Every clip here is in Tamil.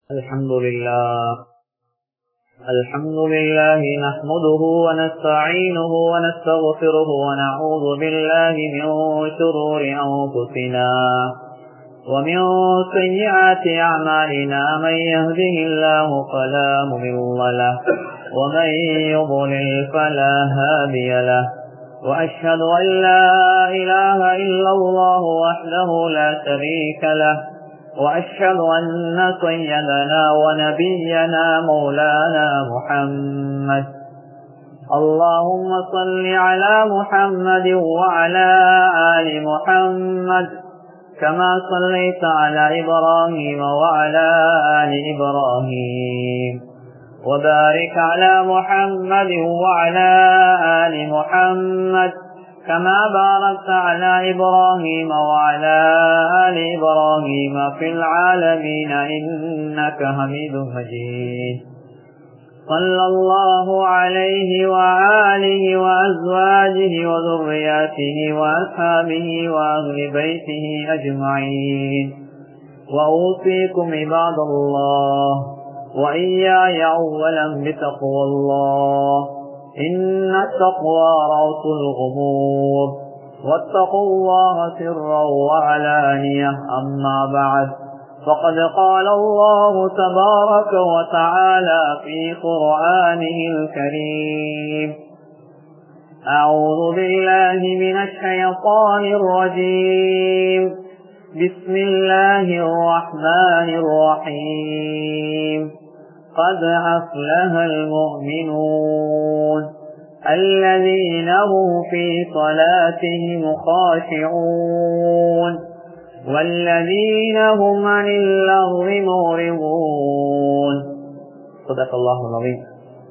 الحمد لله الحمد لله نحمده ونستعينه ونستغفره ونعوذ بالله من شرور أنفسنا ومن سيئات أعمالنا من يهده الله فلا مضل له ومن يضلل فلا هادي له وأشهد أن لا إله إلا الله وحده لا شريك له وأشهد أن سيدنا ونبينا مولانا محمد اللهم صل على محمد وعلى آل محمد كما صليت على إبراهيم وعلى آل إبراهيم وبارك على محمد وعلى آل محمد كما باركت على إبراهيم وعلى آل إبراهيم في العالمين إنك حميد مجيد صلى الله عليه وآله وأزواجه وذرياته وأصحابه وأهل بيته أجمعين وأوصيكم عباد الله وإياي أولا بتقوى الله إن التقوى رأس الغمور واتقوا الله سرا وعلانية أما بعد فقد قال الله تبارك وتعالى في قرآنه الكريم أعوذ بالله من الشيطان الرجيم بسم الله الرحمن الرحيم قد أفلح المؤمنون الذين هم في صلاتهم خاشعون والذين هم عن اللغو معرضون صدق الله العظيم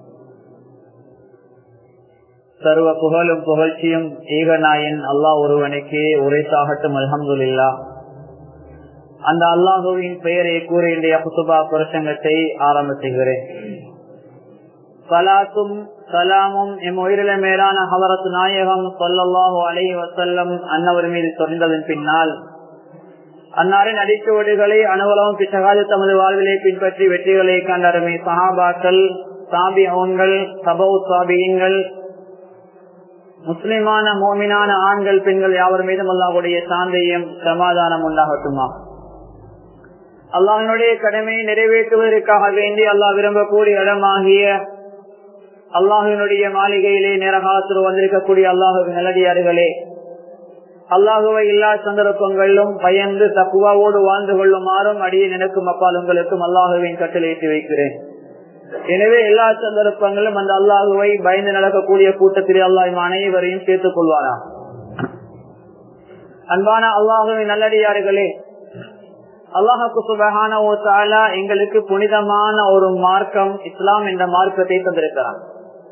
சர்வ புகழும் புகழ்ச்சியும் ஏகநாயன் அல்லாஹ் ஒருவனுக்கே உரைத்தாகட்டும் அல்ஹம்துல்லா அந்த அல்லாஹுவின் பெயரை கூறி இன்றைய குசுபா பிரசங்கத்தை ஆரம்ப செய்கிறேன் சலாத்தும் சலாமும் எம் உயிரில மேலான ஹவரத்து நாயகம் சொல்லல்லாஹு அலை வசல்லம் அன்னவர் மீது சொன்னதன் பின்னால் அன்னாரின் அடிச்சுவடுகளை அனுகூலமும் பிச்சகாது தமது வாழ்விலை பின்பற்றி வெற்றிகளை கண்டருமே சஹாபாக்கள் சாபியன்கள் சபௌ சாபியங்கள் முஸ்லிமான மோமினான ஆண்கள் பெண்கள் யாவர் மீதும் அல்லாஹுடைய சாந்தையும் சமாதானம் உண்டாகட்டுமா அல்லாஹனுடைய கடமையை நிறைவேற்றுவதற்காக வேண்டி அல்லாஹ் விரும்பக்கூடிய இடமாகிய அல்லாஹினுடைய மாளிகையிலே நேரகாலத்தில் வந்திருக்கக்கூடிய அல்லாஹு நல்லடியார்களே அல்லாஹுவை எல்லா சந்தர்ப்பங்களிலும் பயந்து தக்குவாவோடு வாழ்ந்து கொள்ளுமாறும் அடியே நினைக்கும் அப்பால் உங்களுக்கும் அல்லாஹுவின் கட்டளையிட்டு வைக்கிறேன் எனவே எல்லா சந்தர்ப்பங்களும் அந்த அல்லாஹுவை பயந்து நடக்கக்கூடிய கூட்டத்திலே அல்லாஹ் அனைவரையும் சேர்த்துக் கொள்வாரா அன்பான அல்லாஹுவின் நல்லடியார்களே அல்லாஹுக்கு சுபகான எங்களுக்கு புனிதமான ஒரு மார்க்கம் இஸ்லாம் என்ற மார்க்கத்தை தந்திருக்கிறான்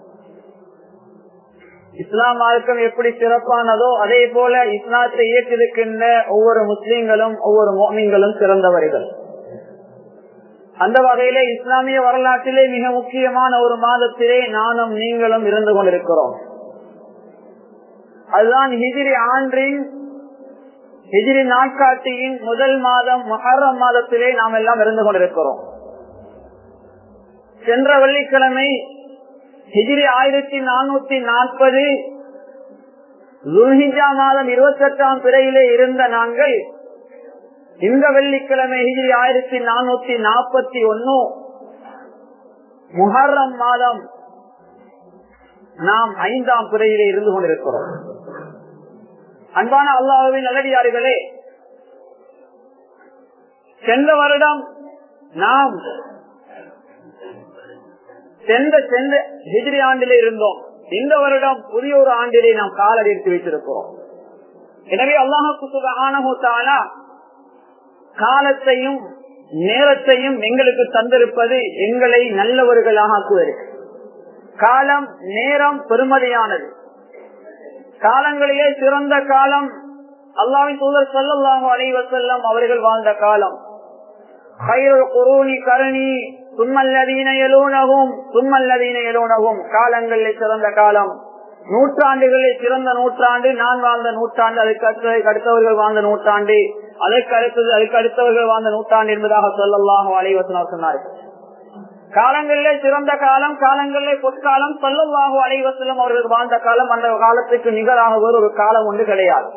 இஸ்லாம் மார்க்கம் எப்படி சிறப்பானதோ அதே போல இஸ்லாத்தை இயக்கிருக்கின்ற ஒவ்வொரு முஸ்லீம்களும் ஒவ்வொரு மோமின்களும் சிறந்தவர்கள் அந்த வகையிலே இஸ்லாமிய வரலாற்றிலே மிக முக்கியமான ஒரு மாதத்திலே நானும் நீங்களும் இருந்து கொண்டிருக்கிறோம் அதுதான் ஹிஜிரி ஆண்டின் ஹிஜிரி நாட்காட்டியின் முதல் மாதம் மொஹரம் மாதத்திலே நாம் எல்லாம் இருந்து கொண்டிருக்கிறோம் சென்ற வெள்ளிக்கிழமை ஹிஜிரி ஆயிரத்தி நானூத்தி நாற்பது துல்ஹிஜா மாதம் இருபத்தி எட்டாம் பிறையிலே இருந்த நாங்கள் இந்த வெள்ளிக்கிழமை ஹிஜிரி ஆயிரத்தி நானூத்தி நாற்பத்தி ஒன்னு முஹர்ரம் மாதம் நாம் ஐந்தாம் பிறையிலே இருந்து கொண்டிருக்கிறோம் அன்பான அல்லாஹுவின் நல்லடியார்களே சென்ற வருடம் நாம் சென்ற சென்ற ஹிஜ்ரி ஆண்டிலே இருந்தோம் இந்த வருடம் புதிய ஒரு ஆண்டிலே நாம் காலடி எடுத்து வைத்திருக்கிறோம் எனவே அல்லாஹால காலத்தையும் நேரத்தையும் எங்களுக்கு தந்திருப்பது எங்களை நல்லவர்களாக ஆக்குவதற்கு காலம் நேரம் பெருமதியானது காலங்களிலே சிறந்த காலம் அல்லாவின் தூதர் சொல்லலாம் அலைவசல்லம் அவர்கள் வாழ்ந்த காலம் குருணி கருணி தும்மல்லதீன எழுனகும் தும்மல்லதீன எழுனகும் காலங்களில் சிறந்த காலம் நூற்றாண்டுகளில் சிறந்த நூற்றாண்டு நான் வாழ்ந்த நூற்றாண்டு அதுக்கு அடுத்தவர்கள் வாழ்ந்த நூற்றாண்டு அதற்கு அடுத்தது அதுக்கு அடுத்தவர்கள் வாழ்ந்த நூற்றாண்டு என்பதாக சொல்லலாம் அலைவசனார் சொன்னார்கள் காலங்களிலே சிறந்த காலம் காலங்களிலே பொற்காலம் சொல்லல்லாஹு அலைவசலம் அவர்கள் வாழ்ந்த காலம் அந்த காலத்துக்கு நிகராக ஒரு காலம் ஒன்று கிடையாது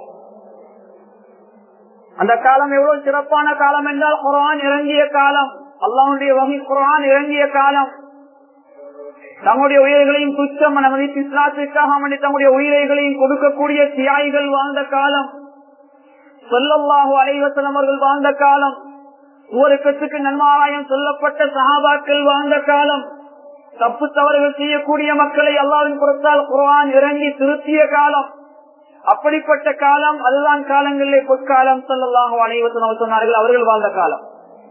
அந்த காலம் எவ்வளவு சிறப்பான காலம் என்றால் குரான் இறங்கிய காலம் அல்லாவுடைய வகை குரான் இறங்கிய காலம் தம்முடைய உயிர்களையும் துச்சம் மதித்து இஸ்லாத்திற்காக வேண்டி தம்முடைய உயிரைகளையும் கொடுக்கக்கூடிய தியாகிகள் வாழ்ந்த காலம் சொல்லல்லாஹு அலைவசலம் அவர்கள் வாழ்ந்த காலம் ஒரு கட்சிக்கு நன்மாராயம் சொல்லப்பட்ட சகாபாக்கள் வாழ்ந்த காலம் தப்பு தவறுகள் செய்யக்கூடிய மக்களை அல்லாவின் புறத்தால் குரான் இறங்கி திருத்திய காலம் அப்படிப்பட்ட காலம் அதுதான் காலங்களிலே பொற்காலம் சொல்லலாக அனைவசனம் சொன்னார்கள் அவர்கள் வாழ்ந்த காலம்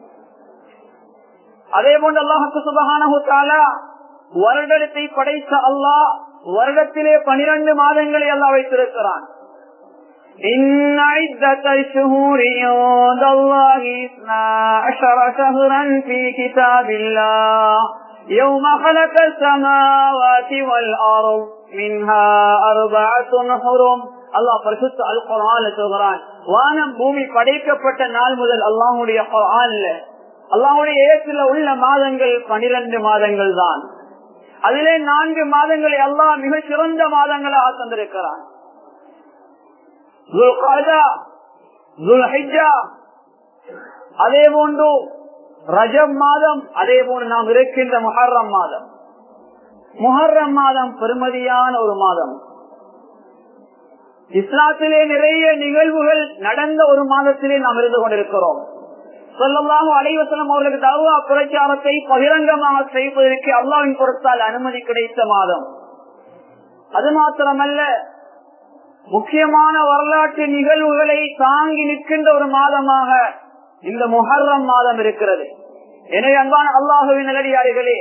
அதே போன்று அல்லாஹுக்கு சுபகான வருடத்தை படைத்த அல்லாஹ் வருடத்திலே பனிரெண்டு மாதங்களை அல்லாஹ் வைத்திருக்கிறான் إن عدة الشهور عند الله اثنا عشر شهرا في كتاب الله يوم خلق السماوات والأرض منها أربعة حرم அல்லாஹ் பரிசுத்த அல் குரான் சொல்கிறான் வானம் பூமி படைக்கப்பட்ட நாள் முதல் அல்லாஹுடைய குரான்ல அல்லாஹுடைய ஏற்றில் உள்ள மாதங்கள் பனிரெண்டு மாதங்கள் தான் அதிலே நான்கு மாதங்களை அல்லாஹ் மிக சிறந்த மாதங்களாக தந்திருக்கிறான் அதே போன்று ரஜம் மாதம் அதே போன்று நாம் இருக்கின்ற முஹர்ரம் மாதம் முஹர்ரம் மாதம் பெருமதியான ஒரு மாதம் இஸ்லாத்திலே நிறைய நிகழ்வுகள் நடந்த ஒரு மாதத்திலே நாம் இருந்து கொண்டிருக்கிறோம் சொல்லமாக அலைவசலம் அவர்களுக்கு தருவா பிரச்சாரத்தை பகிரங்கமாக செய்வதற்கு அல்லாவின் பொருத்தால் அனுமதி கிடைத்த மாதம் அது மாத்திரமல்ல முக்கியமான வரலாற்று நிகழ்வுகளை தாங்கி நிற்கின்ற ஒரு மாதமாக இந்த முஹர்ரம் மாதம் இருக்கிறது எனவே அன்பான அல்லாஹுவின் நிலடியார்களே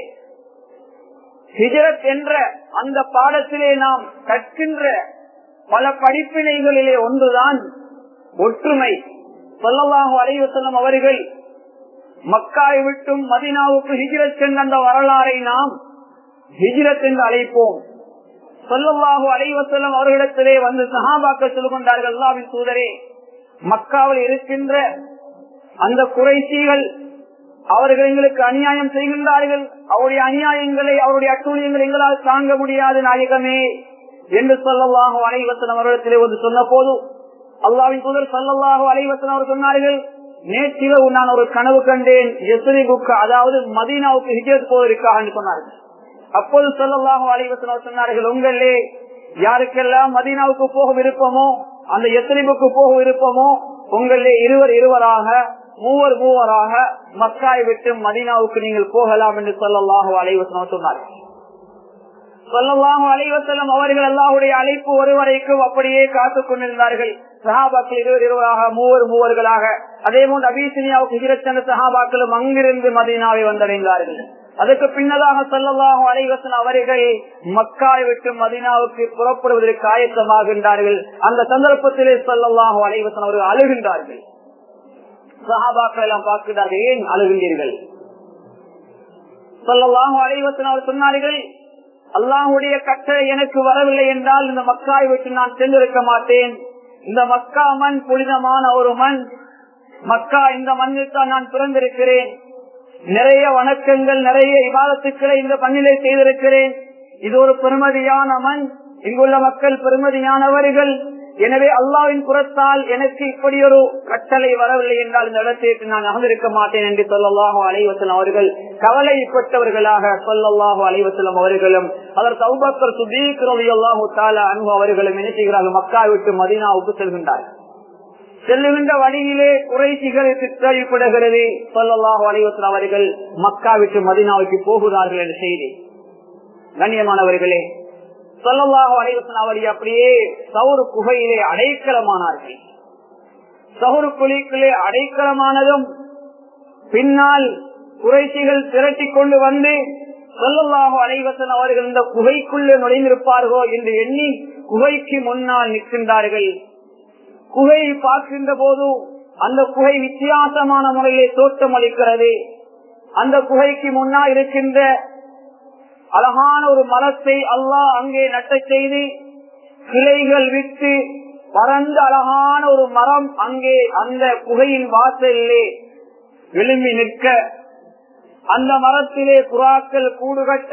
ஹிஜரத் என்ற அந்த பாடத்திலே நாம் கற்கின்ற பல படிப்பினைகளிலே ஒன்றுதான் ஒற்றுமை சொல்லவாக அலைவு செல்லும் அவர்கள் மக்காய் விட்டும் மதினாவுக்கு ஹிஜ்ரத் சென்ற அந்த வரலாறை நாம் ஹிஜ்ரத் என்று அழைப்போம் சொல்லவாக அலைவ செல்லும் அவர்களிடத்திலே வந்து சகாபாக்க சொல்லுகின்றார்கள் அல்லாவின் தூதரே மக்காவில் இருக்கின்ற அந்த குறைசிகள் அவர்கள் எங்களுக்கு அநியாயம் செய்கின்றார்கள் அவருடைய அநியாயங்களை அவருடைய அட்டூழியங்களை எங்களால் தாங்க முடியாது நாயகமே என்று சொல்லவாக அலைவசன் அவர்களிடத்திலே வந்து சொன்ன போது அல்லாவின் தூதர் சொல்லவாக அலைவசன் அவர் சொன்னார்கள் நேற்றிரவு நான் ஒரு கனவு கண்டேன் எஸ்ரிபுக்கு அதாவது மதீனாவுக்கு ஹிஜரத் போவதற்காக என்று சொன்னார்கள் அப்போது சொல்லவாக அலைவசன் சொன்னார்கள் உங்களே யாருக்கெல்லாம் மதீனாவுக்கு போக விருப்பமோ அந்த எஸ்ரிபுக்கு போக விருப்பமோ உங்களே இருவர் இருவராக மூவர் மூவராக மக்காய் விட்டு மதீனாவுக்கு நீங்கள் போகலாம் என்று சொல்லலாக அலைவசனம் சொன்னார்கள் சொல்லலாம் அலைவசலம் அவர்கள் அல்லாஹுடைய அழைப்பு ஒருவரைக்கும் அப்படியே காத்துக் கொண்டிருந்தார்கள் சஹாபாக்கள் இருவர் இருவராக மூவர் மூவர்களாக அதே போன்று அபிசினியாவுக்கு ஹிரச்சந்த சஹாபாக்களும் அங்கிருந்து மதீனாவை வந்தடைந்தார்கள் அதற்கு பின்னதாக சொல்லலாம் அலைவசன் அவர்கள் மக்காய் விட்டு மதீனாவுக்கு புறப்படுவதற்கு ஆயத்தமாகின்றார்கள் அந்த சந்தர்ப்பத்திலே சொல்லலாம் அலைவசன் அவர்கள் அழுகின்றார்கள் சஹாபாக்கள் எல்லாம் பார்க்கிறார்கள் ஏன் அழுகின்றீர்கள் சொல்லலாம் அலைவசன் அவர் சொன்னார்கள் அல்லாஹுடைய கட்டளை எனக்கு வரவில்லை என்றால் இந்த மக்காய் விட்டு நான் சென்றிருக்க மாட்டேன் இந்த மக்கா மண் புனிதமான ஒரு மண் மக்கா இந்த மண்ணில் தான் நான் பிறந்திருக்கிறேன் நிறைய வணக்கங்கள் நிறைய விவாதத்துக்களை இந்த மண்ணிலே செய்திருக்கிறேன் இது ஒரு பெருமதியான மண் இங்குள்ள மக்கள் பெருமதியானவர்கள் எனவே அல்லாவின் புறத்தால் எனக்கு இப்படி ஒரு கட்டளை வரவில்லை என்றால் இந்த இடத்திற்கு நான் அகந்திருக்க மாட்டேன் என்று சொல்லல்லாஹோ அலைவசலம் அவர்கள் கவலைப்பட்டவர்களாக சொல்லல்லாஹோ அலைவசலம் அவர்களும் அதற்கு அவுபக்கர் சுதீக்ரவி அல்லாஹு தாலா அன்பு அவர்களும் என்ன செய்கிறார்கள் மக்கா விட்டு மதீனாவுக்கு செல்கின்றார்கள் செல்லுகின்ற வழியிலே குறைசிகள் கேள்விப்படுகிறது சொல்லல்லாஹோ அலைவசலம் அவர்கள் மக்கா விட்டு மதீனாவுக்கு போகிறார்கள் என்ற செய்தி கண்ணியமானவர்களே சொல்லல்லாஹோ அலைவசன் அவரை அப்படியே சவுறு குகையிலே அடைக்கலமானார்கள் சவுறு குழிக்குள்ளே அடைக்கலமானதும் பின்னால் குறைசிகள் திரட்டி கொண்டு வந்து சொல்லல்லாஹோ அலைவசன் அவர்கள் இந்த குகைக்குள்ளே நுழைந்திருப்பார்களோ என்று எண்ணி குகைக்கு முன்னால் நிற்கின்றார்கள் குகையை பார்க்கின்ற போது அந்த குகை வித்தியாசமான முறையிலே தோட்டம் அளிக்கிறது அந்த குகைக்கு முன்னால் இருக்கின்ற அழகான ஒரு மரத்தை அல்லாஹ் அங்கே நட்ட செய்து கிளைகள் விட்டு பரந்த அழகான ஒரு மரம் அங்கே அந்த குகையின் வாசலிலே விளிம்பி நிற்க அந்த மரத்திலே புறாக்கள் கூடு கட்ட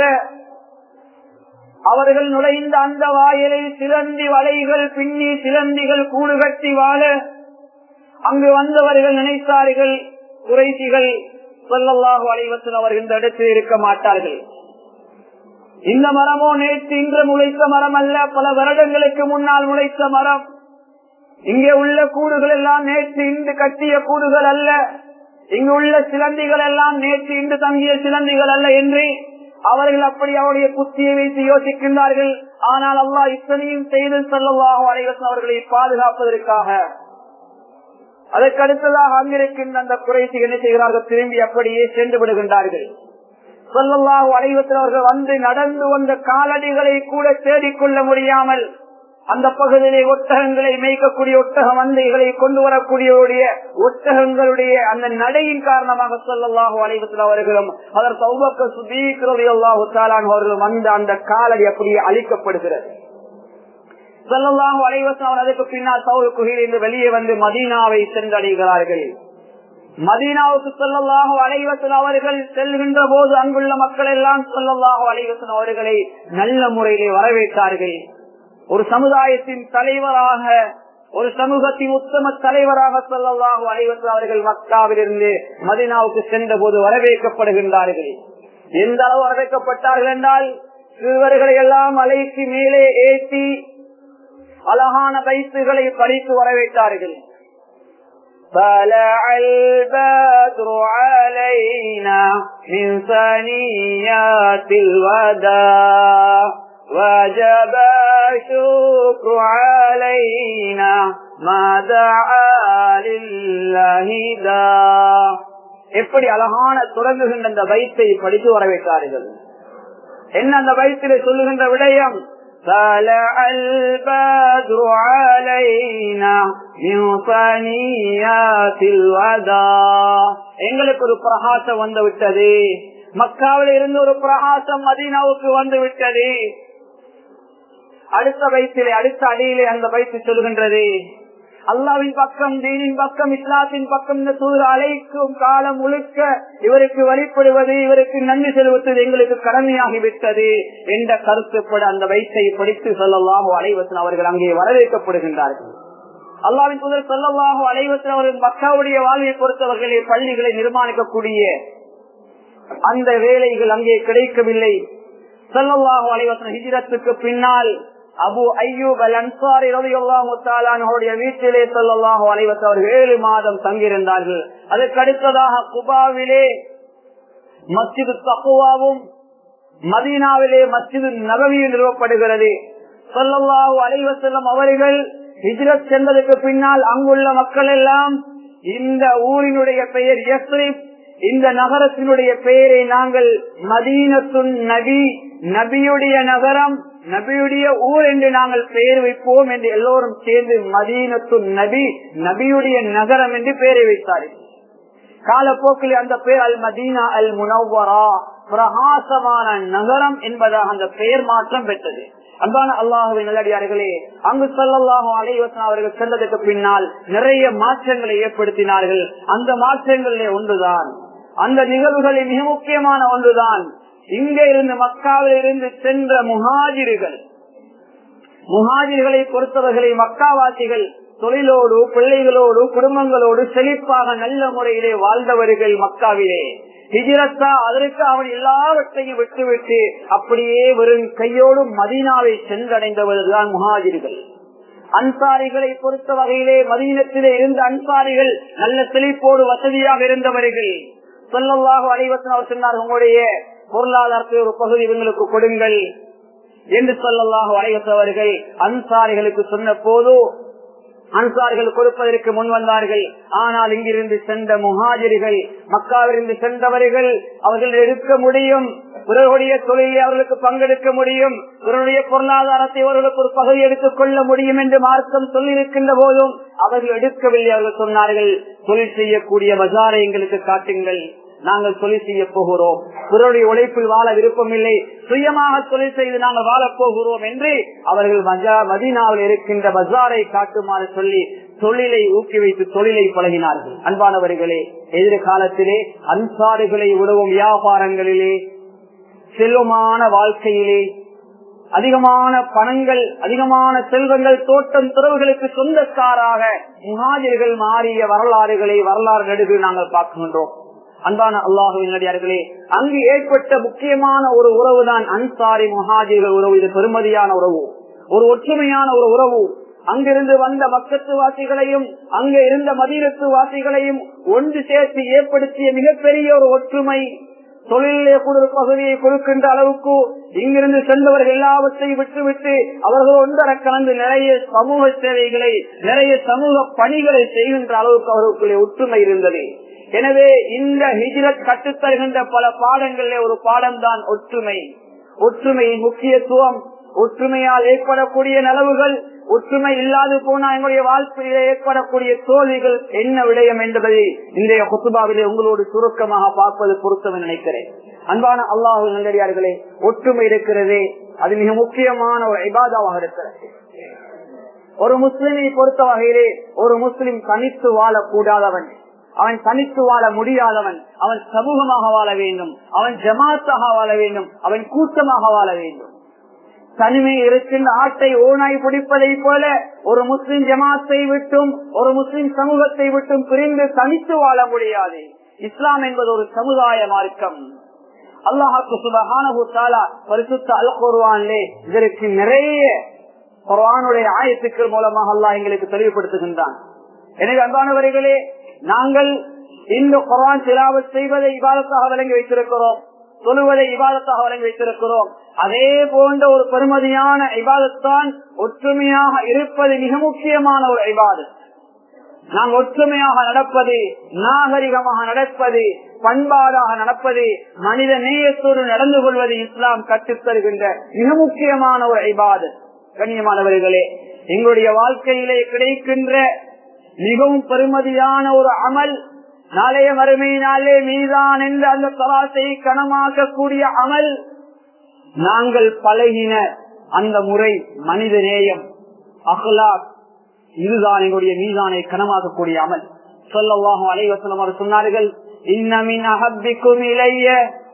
அவர்கள் நுழைந்த அந்த வாயிலை சிலந்தி வலைகள் பின்னி சிலந்திகள் கூடு கட்டி வாழ அங்கு வந்தவர்கள் நினைத்தார்கள் குறைசிகள் சொல்லல்லாஹு அலைவசன் அவர்கள் இந்த இடத்தில் இருக்க மாட்டார்கள் இந்த மரமோ நேற்று இன்று முளைத்த மரம் அல்ல பல வருடங்களுக்கு முன்னால் முளைத்த மரம் இங்கே உள்ள கூடுகள் எல்லாம் நேற்று இன்று கட்டிய கூடுகள் அல்ல இங்கு உள்ள சிலந்திகள் எல்லாம் நேற்று இன்று தங்கிய சிலந்திகள் அல்ல என்று அவர்கள் அப்படி அவருடைய புத்தியை வைத்து யோசிக்கின்றார்கள் ஆனால் அல்லாஹ் இத்தனையும் செய்து செல்லவாக அனைவரும் அவர்களை பாதுகாப்பதற்காக அதற்கு அடுத்ததாக அங்கிருக்கின்ற அந்த குறைசி என்ன செய்கிறார்கள் திரும்பி அப்படியே சென்று விடுகின்றார்கள் சொல்லல்லாஹு அனைவத்தில் அவர்கள் வந்து நடந்து வந்த காலடிகளை கூட தேடிக்கொள்ள முடியாமல் அந்த பகுதியிலே ஒட்டகங்களை மேய்க்கக்கூடிய ஒட்டக மந்தைகளை கொண்டு வரக்கூடிய ஒட்டகங்களுடைய அந்த நடையின் காரணமாக சொல்லல்லாஹு அலைவத்தில் அவர்களும் அதற்கு அவ்வக்க சுதீக்கிறது அல்லாஹு அவர்களும் வந்த அந்த காலடி அப்படியே அழிக்கப்படுகிறது சொல்லல்லாஹு அலைவசம் அவர் அதுக்கு பின்னால் சவுல் குகையிலிருந்து வெளியே வந்து மதீனாவை சென்றடைகிறார்கள் மதீனாவுக்கு சொல்லல்லாஹு அலைவசன் அவர்கள் செல்கின்ற போது அங்குள்ள மக்கள் எல்லாம் சொல்லல்லாஹு அலைவசன் அவர்களை நல்ல முறையிலே வரவேற்றார்கள் ஒரு சமுதாயத்தின் தலைவராக ஒரு சமூகத்தின் உத்தம தலைவராக சொல்லல்லாஹு அலைவசன் அவர்கள் மக்காவிலிருந்து மதீனாவுக்கு சென்ற போது வரவேற்கப்படுகின்றார்கள் எந்த அளவு வரவேற்கப்பட்டார்கள் என்றால் சிறுவர்களை எல்லாம் அலைக்கு மேலே ஏற்றி அழகான பைத்துகளை படித்து வரவேற்றார்கள் طلع البدر علينا من ثنيات الوداع وجب الشكر علينا ما دعا لله دا எப்படி அழகான தொடங்குகின்ற அந்த வயிற்றை படித்து வரவேற்றார்கள் என்ன அந்த வயிற்றிலே சொல்லுகின்ற விடயம் طلع البدر علينا من ثنيات الوداع எங்களுக்கு ஒரு பிரகாசம் வந்து விட்டது மக்காவில் இருந்து ஒரு பிரகாசம் மதீனாவுக்கு வந்து விட்டது அடுத்த வயசிலே அடுத்த அடியிலே அந்த வயசு சொல்கின்றது அல்லாவின் பக்கம் தீனின் பக்கம் இஸ்லாத்தின் பக்கம் இந்த சூழ் அழைக்கும் காலம் முழுக்க இவருக்கு வழிபடுவது இவருக்கு நன்றி செலுத்துவது எங்களுக்கு கடமையாகிவிட்டது என்ற கருத்துப்பட அந்த வயசை படித்து சொல்லலாம் அலைவசன் அவர்கள் அங்கே வரவேற்கப்படுகின்றார்கள் அல்லாவின் புதர் சொல்லவாக அலைவசன் அவர்கள் மக்காவுடைய வாழ்வை பொறுத்தவர்களே பள்ளிகளை நிர்மாணிக்கக்கூடிய அந்த வேலைகள் அங்கே கிடைக்கவில்லை சொல்லவாக அலைவசன் ஹிஜிரத்துக்கு பின்னால் அபு ஐயூப் அல் அன்சாரி ரவியுடைய வீட்டிலே சொல்லலாக அலைவச அவர்கள் ஏழு மாதம் தங்கியிருந்தார்கள் அதற்கு அடுத்ததாக குபாவிலே மஸ்ஜிது தக்குவாவும் மதீனாவிலே மஸ்ஜிது நபவியும் நிறுவப்படுகிறது சொல்லல்லாஹு அலைவசல்லம் அவர்கள் ஹிஜ்ரத் சென்றதற்கு பின்னால் அங்குள்ள மக்கள் எல்லாம் இந்த ஊரினுடைய பெயர் யஸ்ரிப் இந்த நகரத்தினுடைய பெயரை நாங்கள் மதீனத்துன் நபி நபியுடைய நகரம் நபியுடைய ஊர் என்று நாங்கள் பெயர் வைப்போம் என்று எல்லோரும் சேர்ந்து மதீனத்து நபி நபியுடைய நகரம் என்று பெயரை வைத்தார்கள் காலப்போக்கில் அந்த பெயர் அல் மதீனா அல் முனவரா பிரகாசமான நகரம் என்பதாக அந்த பெயர் மாற்றம் பெற்றது அன்பான அல்லாஹுவின் நல்லடியார்களே அங்கு சொல்லல்லாஹும் அலைவசன் அவர்கள் சென்றதற்கு பின்னால் நிறைய மாற்றங்களை ஏற்படுத்தினார்கள் அந்த மாற்றங்களிலே ஒன்றுதான் அந்த நிகழ்வுகளில் மிக முக்கியமான ஒன்றுதான் இங்கே இருந்து மக்காவில் இருந்து சென்ற முஹாஜிர்கள் முஹாஜிர்களை பொறுத்தவர்களை மக்காவாசிகள் தொழிலோடு பிள்ளைகளோடு குடும்பங்களோடு செழிப்பாக நல்ல முறையிலே வாழ்ந்தவர்கள் மக்காவிலே ஹிஜிரத்தா அதற்கு அவன் எல்லாவற்றையும் விட்டுவிட்டு அப்படியே வெறும் கையோடு மதீனாவை சென்றடைந்தவர்கள் முஹாஜிர்கள் அன்சாரிகளை பொறுத்த வகையிலே மதீனத்திலே இருந்த அன்சாரிகள் நல்ல செழிப்போடு வசதியாக இருந்தவர்கள் சொல்லல்லாக அனைவசன் அவர் சொன்னார் உங்களுடைய பொருளாதாரத்தை ஒரு பகுதி இவங்களுக்கு கொடுங்கள் என்று சொல்லல்லாக அனைவசவர்கள் அன்சாரிகளுக்கு சொன்ன போது அன்சாரிகள் கொடுப்பதற்கு முன் வந்தார்கள் ஆனால் இங்கிருந்து சென்ற முஹாஜிர்கள் மக்காவிலிருந்து சென்றவர்கள் அவர்கள் எடுக்க முடியும் பிறருடைய தொழிலை அவர்களுக்கு பங்கெடுக்க முடியும் பிறருடைய பொருளாதாரத்தை அவர்களுக்கு ஒரு பகுதி எடுத்துக் கொள்ள முடியும் என்று மார்க்கம் சொல்லியிருக்கின்ற போதும் அவர்கள் எடுக்கவில்லை அவர்கள் சொன்னார்கள் தொழில் செய்யக்கூடிய பஜாரை எங்களுக்கு காட்டுங்கள் நாங்கள் தொழில் செய்ய போகிறோம் பிறருடைய உழைப்பில் வாழ விருப்பமில்லை சுயமாக தொழில் செய்து நாங்கள் வாழப் போகிறோம் என்று அவர்கள் மதீனாவில் இருக்கின்ற பஜாரை காட்டுமாறு சொல்லி தொழிலை ஊக்கி வைத்து தொழிலை பழகினார்கள் அன்பானவர்களே எதிர்காலத்திலே அன்சாரிகளை உதவும் வியாபாரங்களிலே செல்வமான வாழ்க்கையிலே அதிகமான பணங்கள் அதிகமான செல்வங்கள் தோட்டம் துறவுகளுக்கு சொந்தக்காராக முகாஜர்கள் மாறிய வரலாறுகளை வரலாறு நடுவில் நாங்கள் பார்க்கின்றோம் அன்பான அல்லாஹுவின் நடிகார்களே அங்கு ஏற்பட்ட முக்கியமான ஒரு உறவு தான் அன்சாரி முஹாஜிர்கள் உறவு இது பெருமதியான உறவு ஒரு ஒற்றுமையான ஒரு உறவு அங்கிருந்து வந்த மக்கத்து வாசிகளையும் அங்க இருந்த மதீனத்து வாசிகளையும் ஒன்று சேர்த்து ஏற்படுத்திய மிகப்பெரிய ஒரு ஒற்றுமை தொழிலே கூட ஒரு பகுதியை கொடுக்கின்ற அளவுக்கு இங்கிருந்து சென்றவர்கள் எல்லாவற்றையும் விட்டுவிட்டு அவர்கள் ஒன்றர கலந்து நிறைய சமூக சேவைகளை நிறைய சமூக பணிகளை செய்கின்ற அளவுக்கு அவர்களுக்குள்ளே ஒற்றுமை இருந்தது எனவே இந்த ஹிஜ்ரத் கற்றுத்தருகின்ற பல பாடங்களிலே ஒரு பாடம் தான் ஒற்றுமை ஒற்றுமையின் முக்கியத்துவம் ஒற்றுமையால் ஏற்படக்கூடிய நலவுகள் ஒற்றுமை இல்லாது போனா எங்களுடைய வாழ்க்கையிலே ஏற்படக்கூடிய தோல்விகள் என்ன விடயம் என்பதை இன்றைய குத்துபாவிலே உங்களோடு சுருக்கமாக பார்ப்பது பொருத்தம் நினைக்கிறேன் அன்பான அல்லாஹு நல்லடியார்களே ஒற்றுமை இருக்கிறதே அது மிக முக்கியமான ஒரு ஐபாதாவாக இருக்கிறது ஒரு முஸ்லிமை பொறுத்த வகையிலே ஒரு முஸ்லிம் தனித்து வாழக்கூடாதவன் அவன் தனித்து வாழ முடியாதவன் அவன் சமூகமாக வாழ வேண்டும் அவன் ஜமாத்தாக வாழ வேண்டும் அவன் கூட்டமாக வாழ வேண்டும் தனிமை இருக்கின்ற ஆட்டை ஓனாய் பிடிப்பதை போல ஒரு முஸ்லிம் ஜமாத்தை விட்டும் ஒரு முஸ்லிம் சமூகத்தை விட்டும் பிரிந்து தனித்து வாழ முடியாது இஸ்லாம் என்பது ஒரு சமுதாய மார்க்கம் அல்லாஹாக்கு சுபகான பரிசுத்த அல் குர்வான்லே இதற்கு நிறைய குர்வானுடைய ஆயத்துக்கள் மூலமாக அல்லாஹ் எங்களுக்கு தெளிவுபடுத்துகின்றான் எனவே அன்பானவர்களே நாங்கள் இந்த குர்வான் திலாவத் செய்வதை இவாதத்தாக விளங்கி வைத்திருக்கிறோம் தொழுவதை இவாதத்தாக வழங்கி வைத்திருக்கிறோம் அதே போன்ற ஒரு பெருமதியான இபாதத்தான் ஒற்றுமையாக இருப்பது மிக முக்கியமான ஒரு இபாதத் நாம் ஒற்றுமையாக நடப்பது நாகரிகமாக நடப்பது பண்பாடாக நடப்பது மனித நேயத்தோடு நடந்து கொள்வது இஸ்லாம் கற்றுத்தருகின்ற மிக முக்கியமான ஒரு ஐபாதத் கண்ணியமானவர்களே எங்களுடைய வாழ்க்கையிலே கிடைக்கின்ற மிகவும் பெருமதியான ஒரு அமல் நாளைய மறுமையினாலே மீதான் என்று அந்த தலாசை கனமாக்கக்கூடிய அமல் நாங்கள் பழகின அந்த முறை மனித நேயம் அஹ்லாக் இதுதான் எங்களுடைய மீதானை கனமாக்கக்கூடிய அமல் சொல்லவாகும் அலைவசனம் அவர் சொன்னார்கள் இன்னமின் அஹப்பிக்கும் இளைய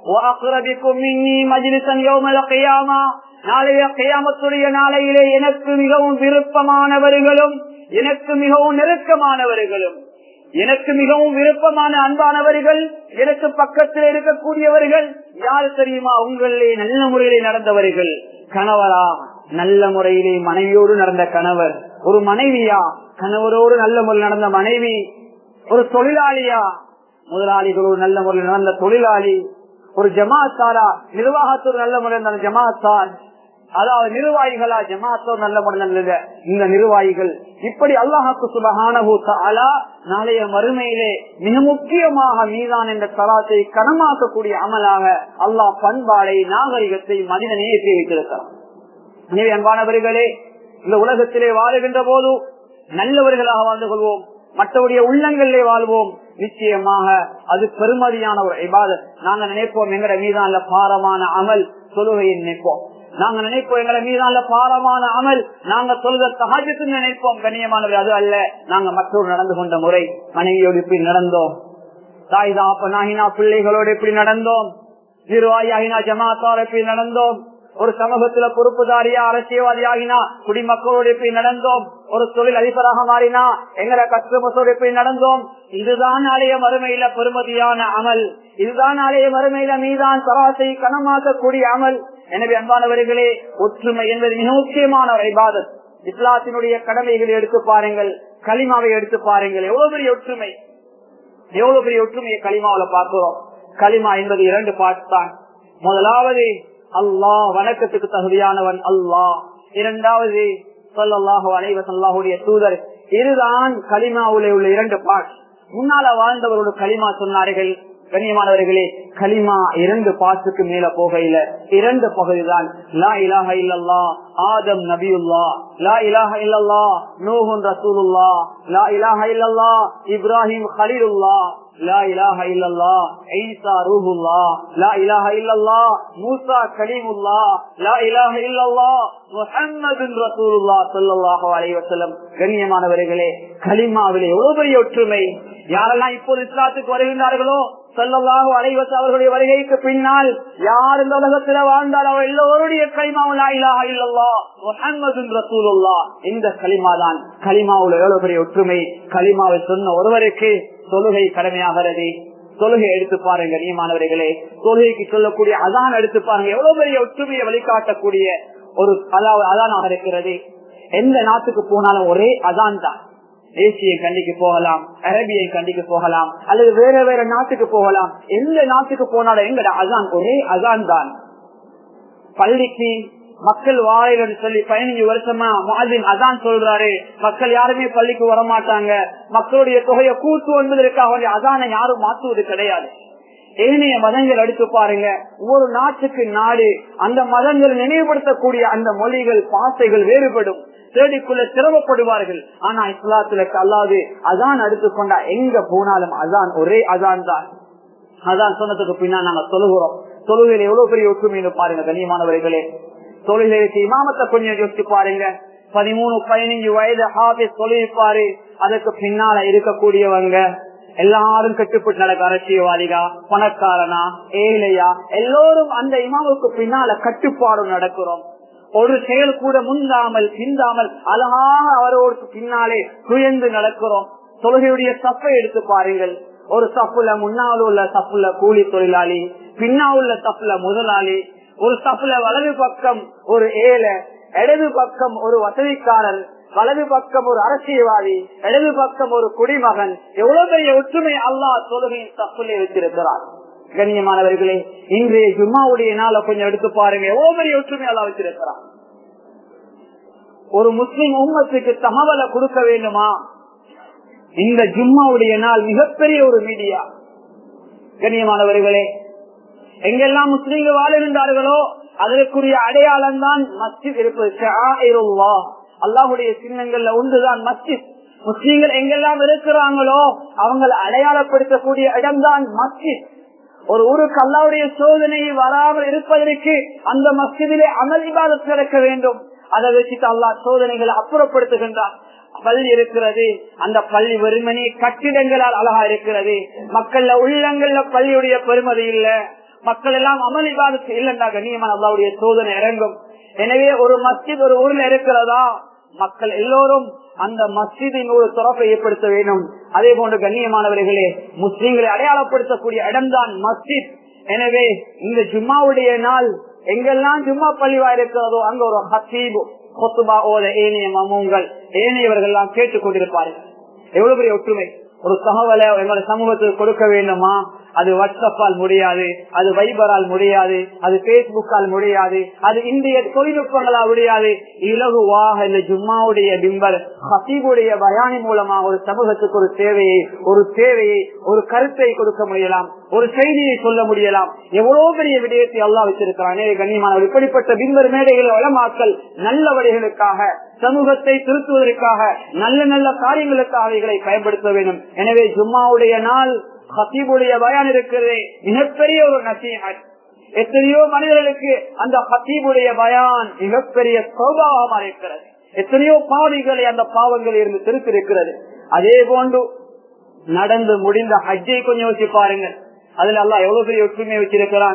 நாளைய கையாமத்துடைய நாளையிலே எனக்கு மிகவும் விருப்பமானவர்களும் எனக்கு மிகவும் நெருக்கமானவர்களும் எனக்கு மிகவும் விருப்பமான அன்பானவர்கள் எனக்கு பக்கத்தில் இருக்கக்கூடியவர்கள் யார் தெரியுமா உங்களே நல்ல முறையிலே நடந்தவர்கள் கணவரா நல்ல முறையிலே மனைவியோடு நடந்த கணவர் ஒரு மனைவியா கணவரோடு நல்ல முறையில் நடந்த மனைவி ஒரு தொழிலாளியா முதலாளிகளோடு நல்ல முறையில் நடந்த தொழிலாளி ஒரு ஜமாத்தாரா நிர்வாகத்தோடு நல்ல முறையில் நடந்த ஜமாத்தார் அதாவது நிர்வாகிகளா ஜமாத்தோ நல்ல முறையில் இந்த நிர்வாகிகள் இப்படி அல்லாஹாக்கு சுபகான நாளைய மறுமையிலே மிக முக்கியமாக மீதான் என்ற தலாத்தை கனமாக்கக்கூடிய அமலாக அல்லாஹ் பண்பாடை நாகரிகத்தை மனித நேயத்தை வைத்திருக்கிறார் எனவே அன்பானவர்களே இந்த உலகத்திலே வாழுகின்ற போது நல்லவர்களாக வாழ்ந்து கொள்வோம் மற்றவருடைய உள்ளங்களிலே வாழ்வோம் நிச்சயமாக அது பெருமதியான ஒரு இபாதத் நாங்க நினைப்போம் எங்கட மீதான பாரமான அமல் தொழுகையை நினைப்போம் நாங்க நினைப்போம் எங்களை மீதான பாரமான அமல் நாங்க சொல்ற சகாஜத்து நினைப்போம் கண்ணியமானது அது அல்ல நாங்க மற்றொரு நடந்து கொண்ட முறை மனைவியோடு இப்படி நடந்தோம் தாய் தாப்பனாகினா பிள்ளைகளோடு எப்படி நடந்தோம் நிர்வாகியாகினா ஜமாத்தார் எப்படி நடந்தோம் ஒரு சமூகத்துல பொறுப்புதாரியா அரசியல்வாதி ஆகினா குடிமக்களோடு எப்படி நடந்தோம் ஒரு தொழில் அதிபராக மாறினா எங்கட கஸ்டமர்ஸோடு எப்படி நடந்தோம் இதுதான் நாளைய மறுமையில பெருமதியான அமல் இதுதான் நாளைய மறுமையில மீதான் சராசை கனமாக்கக்கூடிய அமல் எனவே அன்பானவர்களே ஒற்றுமை என்பது மிக முக்கியமான ஒரு இபாதத் இஸ்லாத்தினுடைய கடமைகளை எடுத்து பாருங்கள் களிமாவை எடுத்து பாருங்கள் எவ்வளவு பெரிய ஒற்றுமை எவ்வளவு பெரிய ஒற்றுமையை களிமாவில பார்க்கிறோம் களிமா என்பது இரண்டு பாட்டு தான் முதலாவது அல்லாஹ் வணக்கத்துக்கு தகுதியானவன் அல்லாஹ் இரண்டாவது சொல்லல்லாஹு அலைவசல்லாஹுடைய தூதர் இதுதான் களிமாவுல உள்ள இரண்டு பாட் முன்னால வாழ்ந்தவரோட களிமா சொன்னார்கள் கண்ணியமானவர்களே களிமா இரண்டு பாட்டுக்கு மேல போகையில இரண்டு பகுதி தான் லா இலாஹ இல்லல்லா ஆதம் நபியுல்லா லா இலாஹ இல்லல்லா நூஹுன் ரசூலுல்லா லா இலாஹ இல்லல்லா இப்ராஹிம் ஹலீலுல்லா லா இலாஹ இல்லல்லா ஈசா ரூஹுல்லா லா இலாஹ இல்லல்லா மூசா கலீமுல்லா லா இலாஹ இல்லல்லா முஹம்மதுன் ரசூலுல்லா ஸல்லல்லாஹு அலைஹி வஸல்லம் கண்ணியமானவர்களே கலிமாவிலே எவ்வளவு பெரிய ஒற்றுமை யாரெல்லாம் இப்போது இஸ்லாத்துக்கு வருகின்றார்களோ சொல்லலாக அலைவச அவர்களுடைய வருகைக்கு பின்னால் யார் இந்த உலகத்துல வாழ்ந்தால் அவர் எல்லோருடைய களிமாவும் முகமது ரசூலுல்லா இந்த களிமா தான் களிமாவுல எவ்வளவு பெரிய ஒற்றுமை களிமாவை சொன்ன ஒருவருக்கு தொழுகை கடமையாகிறது தொழுகை எடுத்து பாருங்க நீமானவர்களே தொழுகைக்கு சொல்லக்கூடிய அதான் எடுத்து பாருங்க எவ்வளவு பெரிய ஒற்றுமையை வழிகாட்டக்கூடிய ஒரு அதாவது அதானாக இருக்கிறது எந்த நாட்டுக்கு போனாலும் ஒரே அதான் தான் ஏசியை கண்டிக்கு போகலாம் அரபியை கண்டிக்கு போகலாம் அல்லது வேற வேற நாட்டுக்கு போகலாம் எந்த நாட்டுக்கு போனாலும் எங்கட அதான் ஒரே அதான் தான் பள்ளிக்கு மக்கள் வாழைன்னு சொல்லி பதினஞ்சு வருஷமா மாதின் அதான் சொல்றாரு மக்கள் யாருமே பள்ளிக்கு வரமாட்டாங்க மக்களுடைய தொகையை கூட்டு என்பதற்காக அதான யாரும் மாற்றுவது கிடையாது ஏனைய மதங்கள் எடுத்து பாருங்க ஒவ்வொரு நாட்டுக்கு நாடு அந்த மதங்கள் நினைவுபடுத்தக்கூடிய அந்த மொழிகள் பாசைகள் வேறுபடும் தேடிக்குள்ள சிரமப்படுவார்கள் ஆனா இஸ்லாத்துல அல்லாது அதான் எடுத்துக்கொண்டா எங்க போனாலும் அதான் ஒரே அதான் தான் அதான் சொன்னதுக்கு பின்னா நாங்க தொழுகிறோம் தொழுகையில எவ்வளவு பெரிய ஒற்றுமைன்னு பாருங்க கண்ணியமானவர்களே தொழுகைக்கு இமாமத்தை கொஞ்சம் யோசிச்சு பாருங்க பதிமூணு பதினஞ்சு வயது ஹாபிஸ் தொழில்பாரு அதுக்கு பின்னால இருக்கக்கூடியவங்க எல்லாரும் கட்டுப்பட்டு நடக்க அரசியல்வாதிகா பணக்காரனா ஏழையா எல்லோரும் அந்த இமாவுக்கு பின்னால கட்டுப்பாடும் நடக்கிறோம் ஒரு செயல் கூட முந்தாமல் பிந்தாமல் அழகாக அவரோடு பின்னாலே துயர்ந்து நடக்கிறோம் தொழுகையுடைய சப்பை எடுத்து பாருங்கள் ஒரு சப்புல முன்னால் உள்ள சப்புல கூலி தொழிலாளி பின்னா உள்ள சப்புல முதலாளி ஒரு சப்புல வலது பக்கம் ஒரு ஏழை இடது பக்கம் ஒரு வசதிக்காரர் வலது பக்கம் ஒரு அரசியல்வாதி இடது பக்கம் ஒரு குடிமகன் எவ்வளவு பெரிய ஒற்றுமை அல்லாஹ் தொழுகையின் தப்புலே வச்சிருக்கிறார் கண்ணியமானவர்களே இன்றைய ஜும்மாவுடைய நாளை கொஞ்சம் எடுத்து பாருங்க எவ்வளவு பெரிய ஒற்றுமை அல்லா வச்சிருக்கிறார் ஒரு முஸ்லிம் உம்மத்துக்கு தகவலை கொடுக்க வேண்டுமா இந்த ஜும்மாவுடைய நாள் மிகப்பெரிய ஒரு மீடியா கண்ணியமானவர்களே எங்கெல்லாம் முஸ்லீம்கள் வாழ்கின்றார்களோ அதற்குரிய அடையாளம் தான் மஸ்ஜித் இருப்பது அல்லாஹுடைய சின்னங்கள்ல ஒன்றுதான் மஸ்ஜித் முஸ்லீம்கள் எங்கெல்லாம் இருக்கிறாங்களோ அவங்களை அடையாளப்படுத்தக்கூடிய இடம்தான் மஸ்ஜித் ஒரு ஊருக்கு அல்லாவுடைய சோதனை வராமல் இருப்பதற்கு அந்த மஸ்ஜிதிலே அமல் இபாதத் நடக்க வேண்டும் அதை வச்சுட்டு அல்லாஹ் சோதனைகளை அப்புறப்படுத்துகின்றார் பள்ளி இருக்கிறது அந்த பள்ளி வெறுமனே கட்டிடங்களால் அழகா இருக்கிறது மக்கள்ல உள்ளங்கள்ல பள்ளியுடைய பெருமதி இல்ல மக்கள் எல்லாம் அமல் இபாதத்து இல்லைன்னா கண்ணியமான அல்லாவுடைய சோதனை இறங்கும் எனவே ஒரு மஸ்ஜித் ஒரு ஊர்ல இருக்கிறதா மக்கள் எல்லோரும் அந்த மஸ்ஜிதின் ஒரு துறப்பை ஏற்படுத்த வேண்டும் அதே போன்று கண்ணியமானவர்களே முஸ்லீம்களை அடையாளப்படுத்தக்கூடிய இடம்தான் மஸ்ஜித் எனவே இந்த ஜும்மாவுடைய நாள் எங்கெல்லாம் ஜும்மா பள்ளிவா இருக்கிறதோ அங்க ஒரு ஹசீபு கொத்துபா ஓத ஏனைய மமூங்கள் ஏனையவர்கள் எல்லாம் கேட்டுக் கொண்டிருப்பார்கள் எவ்வளவு பெரிய ஒற்றுமை ஒரு தகவலை எங்களோட சமூகத்துக்கு கொடுக்க வேண்டுமா அது வாட்ஸ்அப்பால் முடியாது அது வைபரால் முடியாது அது பேஸ்புக்கால் முடியாது அது இந்திய தொழில்நுட்பங்களால் முடியாது இலகுவாக இந்த ஜும்மாவுடைய பிம்பர் ஹசீபுடைய பயானி மூலமா ஒரு சமூகத்துக்கு ஒரு சேவையை ஒரு சேவையை ஒரு கருத்தை கொடுக்க முடியலாம் ஒரு செய்தியை சொல்ல முடியலாம் எவ்வளவு பெரிய விடயத்தை அல்லா வச்சிருக்கிறானே கண்ணியமானவர் இப்படிப்பட்ட பிம்பர் மேடைகளை வளமாக்கல் நல்ல வழிகளுக்காக சமூகத்தை திருத்துவதற்காக நல்ல நல்ல காரியங்களுக்காக அவைகளை பயன்படுத்த வேண்டும் எனவே ஜும்மாவுடைய நாள் ஹசீபுடைய பயான் இருக்கிறது மிகப்பெரிய ஒரு நசீகத் எத்தனையோ மனிதர்களுக்கு அந்த ஹசீபுடைய பயான் மிகப்பெரிய சௌபாவமாக இருக்கிறது எத்தனையோ பாவிகளை அந்த பாவங்கள் இருந்து திருத்திருக்கிறது அதே போன்று நடந்து முடிந்த ஹஜ்ஜை கொஞ்சம் யோசிச்சு பாருங்க அதுல எல்லாம் எவ்வளவு பெரிய ஒற்றுமை வச்சிருக்கிறான்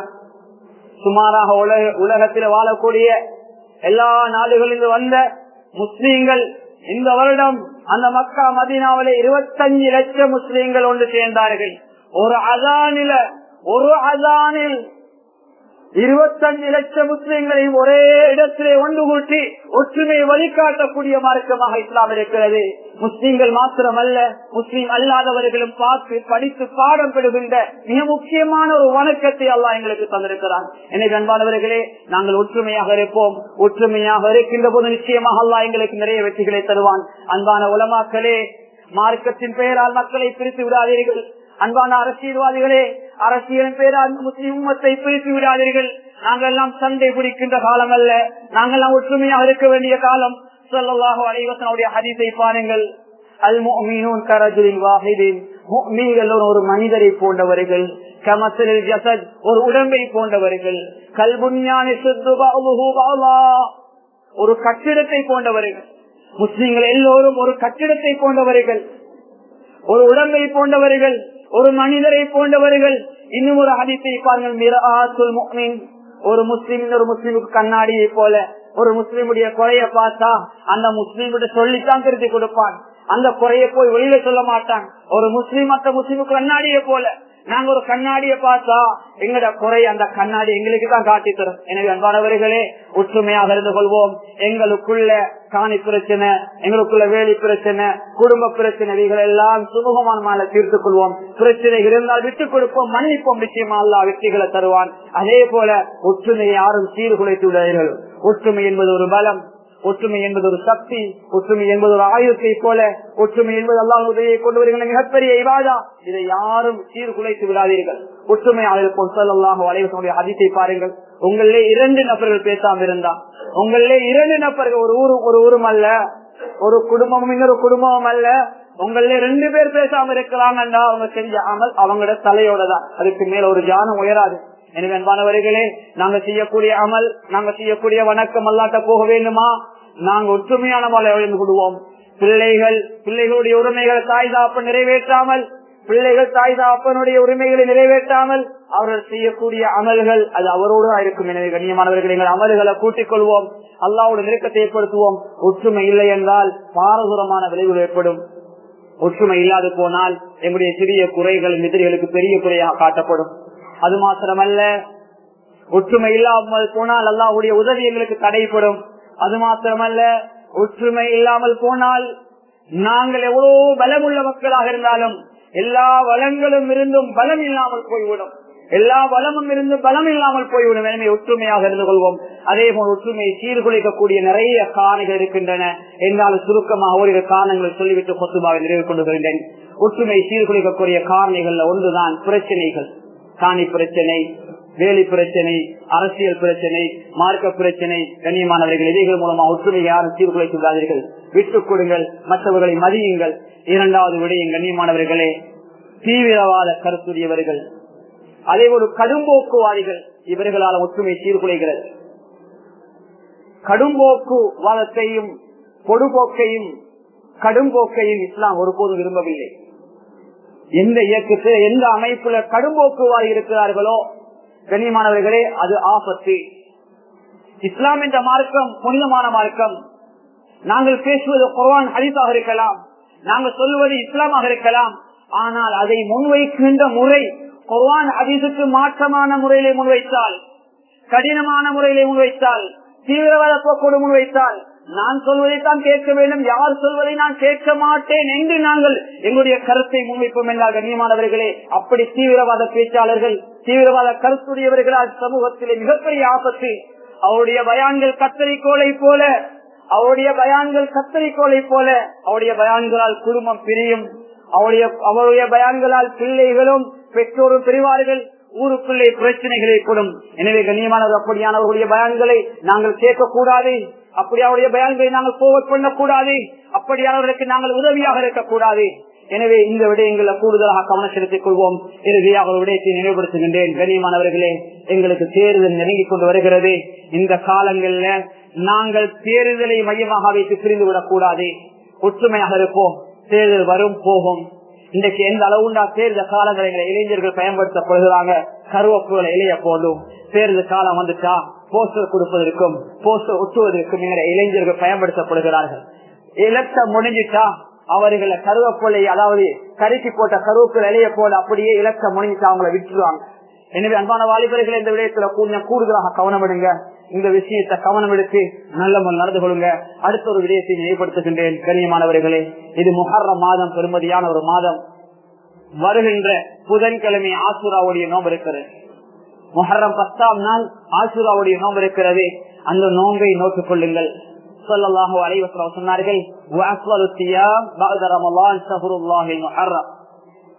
சுமாராக உலக உலகத்தில் வாழக்கூடிய எல்லா நாடுகளிலிருந்து வந்த முஸ்லீம்கள் இந்த வருடம் அந்த மக்கா மதினாவிலே இருபத்தஞ்சு லட்சம் முஸ்லீம்கள் ஒன்று சேர்ந்தார்கள் ஒரு அதானில ஒரு அதானில் இருபத்தஞ்சு லட்சம் முஸ்லிம்களையும் ஒரே இடத்திலே ஒன்று கூட்டி ஒற்றுமை வழிகாட்டக்கூடிய மார்க்கமாக இஸ்லாம் இருக்கிறது முஸ்லிம்கள் மாத்திரமல்ல முஸ்லீம் அல்லாதவர்களும் பார்த்து படித்து பாடம் பெறுகின்ற மிக முக்கியமான ஒரு வணக்கத்தை அல்லா எங்களுக்கு தந்திருக்கிறான் எனவே அன்பானவர்களே நாங்கள் ஒற்றுமையாக இருப்போம் ஒற்றுமையாக இருக்கின்ற போது நிச்சயமாக அல்லா எங்களுக்கு நிறைய வெற்றிகளை தருவான் அன்பான உலமாக்களே மார்க்கத்தின் பெயரால் மக்களை பிரித்து விடாதீர்கள் அன்பான அரசியல்வாதிகளே அரசியலின் பேரால் முஸ்லிம் உம்மத்தை பிரித்து விடாதீர்கள் நாங்கள் எல்லாம் சண்டை பிடிக்கின்ற காலம் அல்ல நாங்கள் எல்லாம் ஒற்றுமையாக இருக்க வேண்டிய காலம் சொல்லலாக அனைவசனுடைய ஹதீஸை பாருங்கள் அல் முஃமினூன் கரஜுலின் வாஹிதின் முஃமின்கள் ஒரு மனிதரை போன்றவர்கள் கமசலில் ஜசத் ஒரு உடம்பை போன்றவர்கள் கல்புன்யானி சுத்து பஅதுஹு பஅலா ஒரு கட்டிடத்தை போன்றவர்கள் முஸ்லிம்கள் எல்லோரும் ஒரு கட்டிடத்தை போன்றவர்கள் ஒரு உடம்பை போன்றவர்கள் ஒரு மனிதரை போன்றவர்கள் இன்னும் ஒரு ஹதீஸை பாருங்கள் மிராத்துல் முஃமின் ஒரு முஸ்லிம் ஒரு முஸ்லிமுக்கு கண்ணாடியை போல ஒரு முஸ்லிமுடைய குறைய பார்த்தா அந்த முஸ்லீமுடைய சொல்லித்தான் திருத்தி கொடுப்பான் அந்த குறைய போய் வெளியில சொல்ல மாட்டான் ஒரு முஸ்லீம் மற்ற முஸ்லீமுக்கு கண்ணாடியை போல நாங்க ஒரு கண்ணாடியை பார்த்தா எங்கட குறை அந்த கண்ணாடி எங்களுக்கு தான் காட்டி தரும் எனவே அன்பானவர்களே ஒற்றுமையாக இருந்து கொள்வோம் எங்களுக்குள்ள காணி பிரச்சனை எங்களுக்குள்ள வேலி பிரச்சனை குடும்ப பிரச்சனை இவைகள் எல்லாம் சுமூகமான மேல தீர்த்துக் கொள்வோம் பிரச்சனை இருந்தால் விட்டுக் கொடுப்போம் மன்னிப்போம் நிச்சயமா அல்லா வெற்றிகளை தருவான் அதே போல ஒற்றுமையை யாரும் சீர்குலைத்து விடாதீர்கள் ஒற்றுமை என்பது ஒரு பலம் ஒற்றுமை என்பது ஒரு சக்தி ஒற்றுமை என்பது ஒரு ஆயுதத்தை போல ஒற்றுமை என்பது அல்லாஹ் உதவியை கொண்டு வருகின்ற மிகப்பெரிய இவாதா இதை யாரும் சீர்குலைத்து விடாதீர்கள் ஒற்றுமையாக இருக்கும் சொல்லலாம் வளைவசனுடைய அதிசை பாருங்கள் உங்களிலே இரண்டு நபர்கள் பேசாம இருந்தா உங்களிலே இரண்டு நபர்கள் ஒரு ஊரு ஒரு ஊரும் அல்ல ஒரு குடும்பமும் இன்னொரு குடும்பமும் அல்ல உங்களிலே ரெண்டு பேர் பேசாம இருக்கிறாங்கண்டா அவங்க செஞ்ச அமல் அவங்களோட தலையோட தான் அதுக்கு மேல ஒரு ஜானம் உயராது எனவே அன்பானவர்களே நாங்க செய்யக்கூடிய அமல் நாங்க செய்யக்கூடிய வணக்கம் அல்லாட்ட போக வேண்டுமா நாங்க ஒற்றுமையான மலை எழுந்து கொள்வோம் பிள்ளைகள் பிள்ளைகளுடைய உரிமைகளை தாய் தாப்ப நிறைவேற்றாமல் பிள்ளைகள் தாய் தாப்பனுடைய உரிமைகளை நிறைவேற்றாமல் அவர்கள் செய்யக்கூடிய அமல்கள் அது அவரோடு இருக்கும் எனவே கண்ணியமானவர்கள் எங்கள் அமல்களை கூட்டிக் கொள்வோம் அல்லாவோட நெருக்கத்தை ஏற்படுத்துவோம் ஒற்றுமை இல்லை என்றால் பாரதூரமான விளைவுகள் ஏற்படும் ஒற்றுமை இல்லாது போனால் எங்களுடைய சிறிய குறைகள் எதிரிகளுக்கு பெரிய குறையாக காட்டப்படும் அது மாத்திரமல்ல ஒற்றுமை இல்லாமல் போனால் அல்லாவுடைய உதவி எங்களுக்கு தடைப்படும் அது மாத்திரமல்ல ஒற்றுமை இல்லாமல் போனால் நாங்கள் எவ்வளவு பலமுள்ள மக்களாக இருந்தாலும் எல்லா வளங்களும் இருந்தும் பலம் இல்லாமல் போய்விடும் எல்லா வளமும் இருந்து பலம் இல்லாமல் போய்விடும் எனவே ஒற்றுமையாக இருந்து கொள்வோம் அதே போல் ஒற்றுமையை சீர்குலைக்கக்கூடிய நிறைய காரணங்கள் இருக்கின்றன என்றாலும் சுருக்கமாக ஓரிரு காரணங்கள் சொல்லிவிட்டு கொத்துபாவை நிறைவு கொண்டு வருகின்றேன் ஒற்றுமை சீர்குலைக்கக்கூடிய காரணிகள்ல ஒன்றுதான் பிரச்சனைகள் காணி பிரச்சனை வேலி பிரச்சனை அரசியல் பிரச்சனை மார்க்க பிரச்சனை கண்ணியமானவர்கள் இதைகள் மூலமா ஒற்றுமை யாரும் சீர்குலைத்து விடாதீர்கள் விட்டுக் கொடுங்கள் மற்றவர்களை மதியுங்கள் இரண்டாவது விடயம் கண்ணியமானவர்களே தீவிரவாத கருத்துடையவர்கள் அதே ஒரு கடும்போக்குவாதிகள் இவர்களால் ஒற்றுமை சீர்குலைகிறது கடும்போக்கு வாதத்தையும் பொடுபோக்கையும் கடும்போக்கையும் இஸ்லாம் ஒருபோதும் விரும்பவில்லை எந்த இயக்கத்து எந்த அமைப்புல கடும்போக்குவாதி இருக்கிறார்களோ கண்ணியமானவர்களே அது ஆபத்து இஸ்லாம் என்ற மார்க்கம் புனிதமான மார்க்கம் நாங்கள் பேசுவது குர்வான் ஹரிசாக இருக்கலாம் நாங்கள் சொல்லுவது இஸ்லாமாக இருக்கலாம் ஆனால் அதை முன்வைக்கின்ற முறை குர்வான் ஹதீஸுக்கு மாற்றமான முறையிலே முன்வைத்தால் கடினமான முறையிலே முன்வைத்தால் தீவிரவாத போக்கோடு முன்வைத்தால் நான் சொல்வதைத்தான் கேட்க வேண்டும் யார் சொல்வதை நான் கேட்க மாட்டேன் என்று நாங்கள் எங்களுடைய கருத்தை முன்வைப்போம் என்றால் கண்ணியமானவர்களே அப்படி தீவிரவாத பேச்சாளர்கள் தீவிரவாத கருத்துடையவர்களால் சமூகத்திலே மிகப்பெரிய ஆபத்து அவருடைய பயான்கள் கத்தரிக்கோளை போல அவருடைய பயான்கள் கத்தரிக்கோளை போல அவருடைய பயான்களால் குடும்பம் பிரியும் அவருடைய அவருடைய பயான்களால் பிள்ளைகளும் பெற்றோரும் பிரிவார்கள் ஊருக்குள்ளே பிரச்சனைகள் ஏற்படும் எனவே கண்ணியமானவர் அப்படியானவர்களுடைய பயான்களை நாங்கள் கேட்கக்கூடாது அப்படி அவருடைய பயான்களை நாங்கள் போவட் பண்ணக்கூடாது அப்படியானவர்களுக்கு நாங்கள் உதவியாக இருக்கக்கூடாது எனவே இந்த விடயங்களை கூடுதலாக கவனம் செலுத்திக் கொள்வோம் இறுதியாக ஒரு விடயத்தை நினைவுபடுத்துகின்றேன் கண்ணியமானவர்களே எங்களுக்கு தேர்தல் நெருங்கிக் கொண்டு வருகிறது இந்த காலங்கள்ல நாங்கள் தேர்தலை மையமாக வைத்து பிரிந்து விடக்கூடாது ஒற்றுமையாக இருப்போம் தேர்தல் வரும் போகும் இன்றைக்கு எந்த அளவுண்டா தேர்தல் காலங்களில் இளைஞர்கள் பயன்படுத்தப்படுகிறாங்க கருவப்புகளை இளைய போதும் தேர்தல் காலம் வந்துட்டா போஸ்டர் கொடுப்பதற்கும் போஸ்டர் ஒட்டுவதற்கும் இளைஞர்கள் பயன்படுத்தப்படுகிறார்கள் இலக்க முடிஞ்சிட்டா அவர்களை கருவப்பொலை அதாவது கருக்கி போட்ட கருவப்புல இலைய போல அப்படியே இலக்க முடிஞ்சிட்டா அவங்களை விட்டுருவாங்க எனவே அன்பான வாலிபர்கள் இந்த விடயத்துல கொஞ்சம் கூடுதலாக கவனம் எடுங்க இந்த விஷயத்தை கவனம் எடுத்து நல்ல முறை நடந்து கொள்ளுங்க அடுத்த ஒரு விடயத்தை நினைவுபடுத்துகின்றேன் கண்ணியமானவர்களே இது முஹர்ர மாதம் பெருமதியான ஒரு மாதம் வருகின்ற புதன்கிழமை ஆசுராவுடைய நோம்பு இருக்கிறது முஹர்ரம் பத்தாம் நாள் ஆசுராவுடைய நோம்பு இருக்கிறது அந்த நோம்பை நோக்கிக் கொள்ளுங்கள் சொல்லலாக அலைவசம் சொன்னார்கள்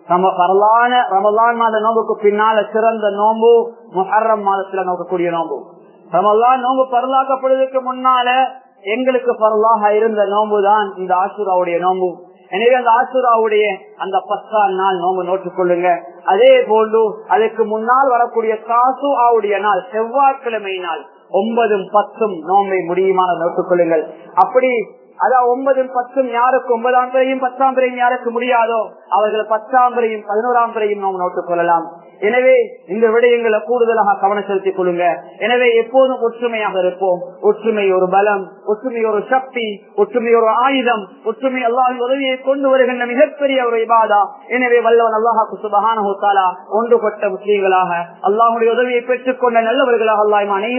நம்ம பரலான ரமலான் மாத நோம்புக்கு பின்னால சிறந்த நோம்பு முஹர்ரம் மாதத்துல நோக்கக்கூடிய நோம்பு ரமலான் நோம்பு பரலாக்கப்படுவதற்கு முன்னால எங்களுக்கு பரலாக இருந்த நோம்பு தான் இந்த ஆசுராவுடைய நோம்பு எனவே அந்த ஆசுராவுடைய அந்த பத்தாம் நாள் நோம்பு நோட்டுக் கொள்ளுங்க அதே போன்று அதுக்கு முன்னால் வரக்கூடிய காசு ஆவுடைய நாள் செவ்வாய்க்கிழமை நாள் ஒன்பதும் பத்தும் நோம்பை முடியுமான நோட்டுக் கொள்ளுங்கள் அப்படி அதான் ஒன்பதும் பத்தும் யாருக்கு ஒன்பதாம் பிறையும் பத்தாம் பிறையும் யாருக்கு முடியாதோ அவர்கள் பத்தாம் பிறையும் பதினோராம் பிறையும் நாம் நோட்டுக் கொள்ளலாம் எனவே இந்த விடயங்களை கூடுதலாக கவனம் செலுத்திக் கொள்ளுங்க எனவே எப்போதும் ஒற்றுமையாக இருப்போம் ஒற்றுமை ஒரு பலம் ஒற்றுமை ஒரு சக்தி ஒற்றுமை ஒரு ஆயுதம் ஒற்றுமை அல்லாஹின் உதவியை கொண்டு வருகின்ற மிகப்பெரிய ஒரு இபாதா எனவே வல்லவன் அல்லாஹாக்கு சுபகான ஒன்றுபட்ட முஸ்லீம்களாக அல்லாஹுடைய உதவியை பெற்றுக் கொண்ட நல்லவர்களாக அல்லாஹ் அனைவரும்